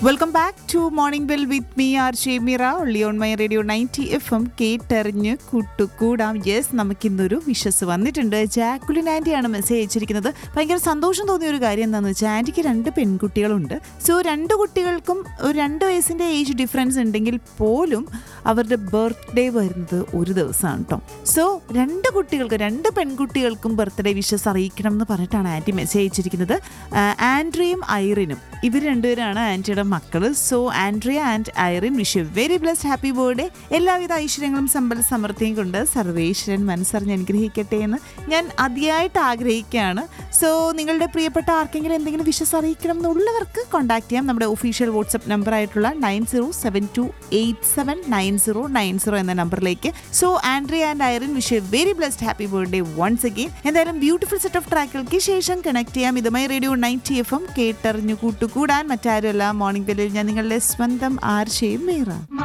welcome back to morning bell with me R Shemira only on my radio ninety F M കേട്ടെറിഞ്ഞ് കൂട്ടുകൂടാം yes നമുക്കിന്നൊരു wishes വന്നിട്ടുണ്ട് Jacqueline ആൻറ്റിയാണ് message അയച്ചിരിക്കുന്നത് ഭയങ്കര സന്തോഷം തോന്നിയ ഒരു കാര്യം എന്താണെന്ന് വെച്ചാൽ ആൻറ്റിക്ക് രണ്ട് പെൺകുട്ടികളുണ്ട് സോ രണ്ട് കുട്ടികൾക്കും ഒരു രണ്ട് വയസ്സിൻ്റെ ഏജ് ഡിഫറൻസ് ഉണ്ടെങ്കിൽ പോലും അവരുടെ ബർത്ത്ഡേ വരുന്നത് ഒരു ദിവസമാണ് കേട്ടോ സോ രണ്ട് കുട്ടികൾക്ക് രണ്ട് പെൺകുട്ടികൾക്കും ബർത്ത്ഡേ വിഷസ് അറിയിക്കണം എന്ന് പറഞ്ഞിട്ടാണ് ആൻറ്റി മെസ്സേജ് അയച്ചിരിക്കുന്നത് ആ, ആൻഡ്രിയും ഐറിനും ഇവർ രണ്ടുപേരാണ് ആൻറ്റിയുടെ മക്കൾ so Andrea and Irene wish a very blessed happy birthday എല്ലാവിധ ഐശ്വര്യങ്ങളും സമ്പൽ സമൃദ്ധിയും കൊണ്ട് സർവേശ്വരൻ മനസ്സറിഞ്ഞ് അനുഗ്രഹിക്കട്ടെ എന്ന് ഞാൻ അതിയായിട്ട് ആഗ്രഹിക്കുകയാണ് സോ നിങ്ങളുടെ പ്രിയപ്പെട്ട ആർക്കെങ്കിലും എന്തെങ്കിലും വിഷസ് അറിയിക്കണം എന്നുള്ളവർക്ക് കോൺടാക്ട് ചെയ്യാം നമ്മുടെ ഒഫീഷ്യൽ വാട്സപ്പ് നമ്പർ ആയിട്ടുള്ള nine zero seven two eight seven nine zero nine zero എന്ന നമ്പറിലേക്ക് so Andrea and Irene wish a very blessed happy birthday once again എന്തായാലും ബ്യൂട്ടിഫുൾ സെറ്റ് ഓഫ് ട്രാക്കുകൾക്ക് ശേഷം കണക്ട് ചെയ്യാം ഇതുമായി റേഡിയോ നയൻറ്റി എഫ് എം കേട്ടറിഞ്ഞു കൂട്ടുകൂടാൻ മറ്റാരുമല്ല മോർണിംഗ് ബെല്ലിൽ ഞാൻ നിങ്ങളുടെ സ്വന്തം ആർഷയും മീറ